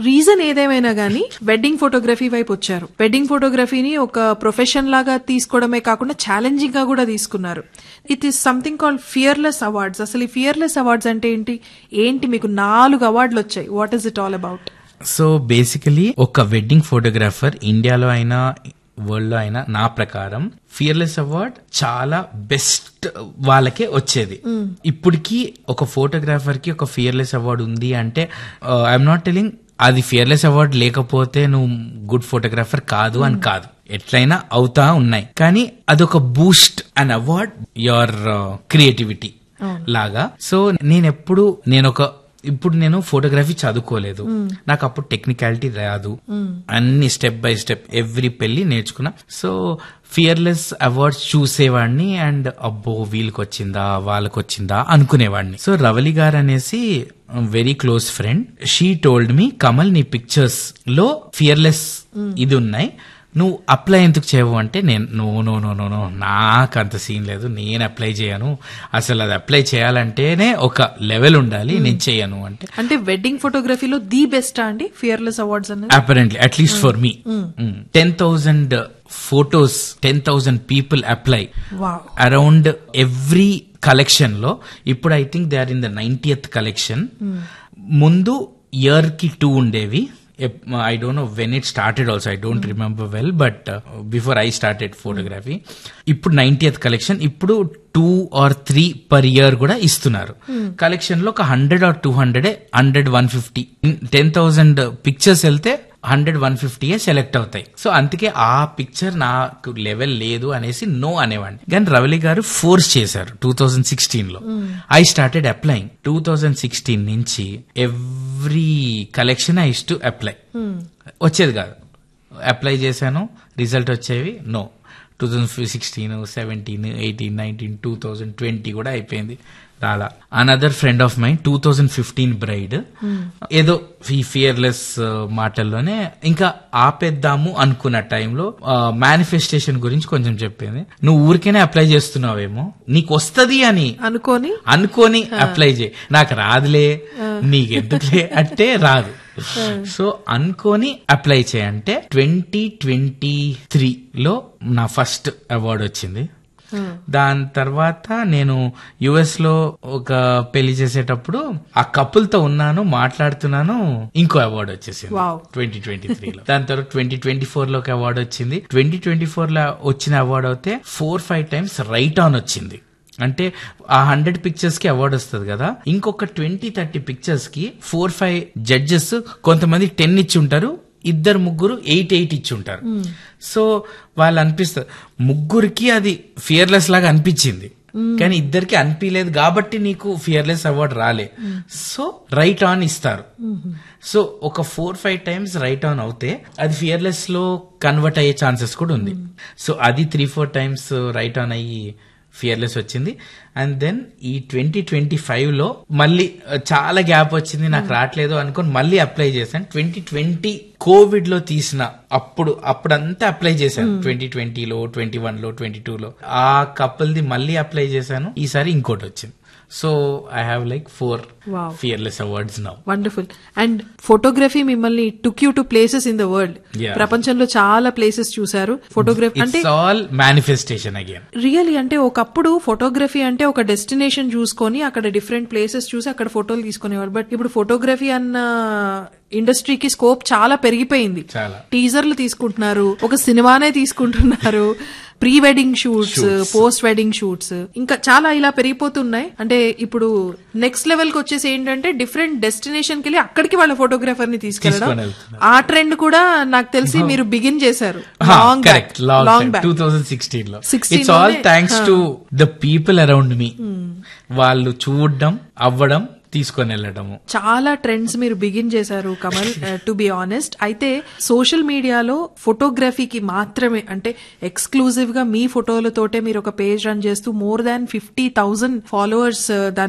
Reason ఏదేమైనా గానీ wedding photography వైపు వచ్చారు వెడ్డింగ్ ఫోటోగ్రఫీని ఒక ప్రొఫెషన్ లాగా తీసుకోవడమే కాకుండా ఛాలెంజింగ్ గా కూడా తీసుకున్నారు it is something call fearless awards అసలు ఈ ఫియర్లెస్ అవార్డ్స్ అంటే ఏంటి ఏంటి మీకు నాలుగు అవార్డులు వచ్చాయి what is it all about so basically ఒక వెడ్డింగ్ ఫోటోగ్రాఫర్ ఇండియాలో అయినా వరల్డ్ లో అయినా నా ప్రకారం ఫియర్లెస్ అవార్డ్ చాలా బెస్ట్ వాళ్ళకే వచ్చేది ఇప్పటికి ఒక ఫోటోగ్రాఫర్ కి ఒక ఫియర్లెస్ అవార్డ్ ఉంది అంటే ఐఎమ్ నాట్ టెలింగ్ అది ఫియర్లెస్ అవార్డ్ లేకపోతే నువ్వు గుడ్ ఫోటోగ్రాఫర్ కాదు అని కాదు ఎట్లయినా అవుతా ఉన్నాయి కానీ అదొక boost and award your creativity లాగా సో నేను ఎప్పుడు నేను ఒక ఇప్పుడు నేను ఫోటోగ్రఫీ చదువుకోలేదు నాకు అప్పుడు టెక్నికాలిటీ రాదు అన్ని స్టెప్ బై స్టెప్ ఎవ్రీ పెళ్లి నేర్చుకున్నా సో ఫియర్లెస్ అవార్డ్స్ చూసేవాడిని అండ్ అబ్బో వీళ్ళకి వచ్చిందా వాళ్ళకి వచ్చిందా అనుకునేవాడిని సో రవలి గారు అనేసి very close friend she told me Kamal నీ పిక్చర్స్ లో ఫియర్లెస్ ఇది ఉన్నాయి నువ్వు అప్లై ఎందుకు చేయవు అంటే నేను no no no no no నాకు అంత సీన్ లేదు నేను అప్లై చేయను అసలు అది అప్లై చేయాలంటేనే ఒక లెవెల్ ఉండాలి నేను చేయను అంటే అంటే వెడ్డింగ్ ఫోటోగ్రఫీలో ది బెస్ట్ అండి ఫియర్లెస్ అవార్డ్స్ అనేది apparently at least for me ten thousand photos ten thousand people apply wow around every collection లో ఇప్పుడు I think they are in the ninetieth collection ముందు ఇయర్ కి టూ ఉండేవి I don't know when it started also I don't remember well but before I started photography ఇప్పుడు ninetieth collection ఇప్పుడు two or three per year కూడా ఇస్తున్నారు collection లో ఒక hundred or two hundred hundred one fifty ten thousand pictures వెళ్తే hundred one ఫిఫ్టీయే select అవుతాయి so అందుకే ఆ పిక్చర్ నాకు లెవెల్ లేదు అనేసి నో అనేవాడిని కానీ రవలి గారు ఫోర్స్ చేశారు టూ థౌజండ్ సిక్స్టీన్ లో I started applying two thousand sixteen నుంచి every collection I to apply వచ్చేది కాదు అప్లై చేశాను రిజల్ట్ వచ్చేవి no two thousand sixteen seventeen eighteen nineteen two thousand twenty కూడా అయిపోయింది రాలా another friend of mine two thousand fifteen bride ఏదో ఈ ఫియర్లెస్ మాటల్లోనే ఇంకా ఆపేద్దాము అనుకున్న టైంలో మేనిఫెస్టేషన్ గురించి కొంచెం చెప్పింది నువ్వు ఊరికేనే అప్లై చేస్తున్నావేమో నీకు వస్తది అని అనుకోని అనుకోని అప్లై చేయి నాకు రాదులే నీకెందుకులే అంటే రాదు సో అనుకోని అప్లై చేయంటే ట్వంటీ ట్వంటీ త్రీలో నా ఫస్ట్ అవార్డు వచ్చింది దాని తర్వాత నేను యుఎస్ లో ఒక పెళ్లి చేసేటప్పుడు ఆ కపుల్ తో ఉన్నాను మాట్లాడుతున్నాను ఇంకో అవార్డు వచ్చేసింది Wow. ట్వంటీ ట్వంటీ త్రీలో దాని తర్వాత ట్వంటీ ట్వంటీ ఫోర్ లోకి అవార్డు వచ్చింది ట్వంటీ ట్వంటీ ఫోర్ లో వచ్చిన అవార్డు అయితే four five times right on వచ్చింది అంటే ఆ హండ్రెడ్ పిక్చర్స్ కి అవార్డు వస్తుంది కదా ఇంకొక ట్వంటీ థర్టీ పిక్చర్స్ కి ఫోర్ ఫైవ్ జడ్జెస్ కొంతమంది టెన్ ఇచ్చి ఉంటారు ఇద్దరు ముగ్గురు ఎయిట్ ఎయిట్ ఇచ్చి ఉంటారు సో వాళ్ళు అనిపిస్తారు ముగ్గురికి అది ఫియర్లెస్ లాగా అనిపించింది కానీ ఇద్దరికి అనిపించలేదు కాబట్టి నీకు ఫియర్లెస్ అవార్డు రాలే సో రైట్ ఆన్ ఇస్తారు సో ఒక four five times right on అవుతే అది ఫియర్లెస్ లో కన్వర్ట్ అయ్యే ఛాన్సెస్ కూడా ఉంది సో అది three four times right on అయ్యి ఫియర్లెస్ వచ్చింది అండ్ దెన్ ఈ ట్వంటీ ట్వంటీ ఫైవ్ లో మళ్ళీ ఆ, చాలా గ్యాప్ వచ్చింది నాకు రావట్లేదు అనుకొని మళ్ళీ అప్లై చేశాను ట్వంటీ ట్వంటీ కోవిడ్ లో తీసిన అప్పుడు అప్పుడంతా అప్లై చేశాను ట్వంటీ ట్వంటీలో ట్వంటీ వన్ లో ట్వంటీ టూ లో ఆ కపుల్ ది మళ్ళీ అప్లై చేశాను ఈసారి ఇంకోటి వచ్చింది so I have like four Wow. Fearless awards now wonderful and photography మిమ్మల్ని took you to places in the world Yeah. ప్రపంచంలో చాలా ప్లేసెస్ చూసారు ఫోటోగ్రఫీ అంటే it's all manifestation again really అంటే ఒకప్పుడు ఫోటోగ్రఫీ అంటే ఒక డెస్టినేషన్ చూసుకొని అక్కడ డిఫరెంట్ ప్లేసెస్ చూసి అక్కడ ఫోటోలు తీసుకునేవారు బట్ ఇప్పుడు ఫోటోగ్రఫీ అన్న ఇండస్ట్రీకి స్కోప్ చాలా పెరిగిపోయింది చాలా. టీజర్లు తీసుకుంటున్నారు ఒక సినిమానే తీసుకుంటున్నారు pre wedding shoots post wedding shoots ఇంకా చాలా ఇలా పెరిగిపోతున్నాయి అంటే ఇప్పుడు నెక్స్ట్ లెవెల్ కి వచ్చేసి ఏంటంటే డిఫరెంట్ డెస్టినేషన్ కి వెళ్ళి అక్కడికి వాళ్ళ ఫోటోగ్రాఫర్ ని తీసుకెళ్ళడం తీసుకొని వెళ్తున్నారు. ఆ ట్రెండ్ కూడా నాకు తెలిసి మీరు బిగిన్ చేశారు long correct long back two thousand sixteen లో 16 ఇట్స్ ఆల్ లోనే, thanks to the people around me వాళ్ళు చూడడం అవ్వడం తీసుకొని వెళ్ళడము చాలా ట్రెండ్స్ మీరు బిగిన్ చేశారు కమల్ టు బి ఆనెస్ట్ అయితే సోషల్ మీడియాలో ఫోటోగ్రఫీకి మాత్రమే అంటే ఎక్స్క్లూజివ్ గా మీ ఫోటోలతోటే మీరు ఒక పేజ్ రన్ చేస్తూ more than fifty thousand followers దాని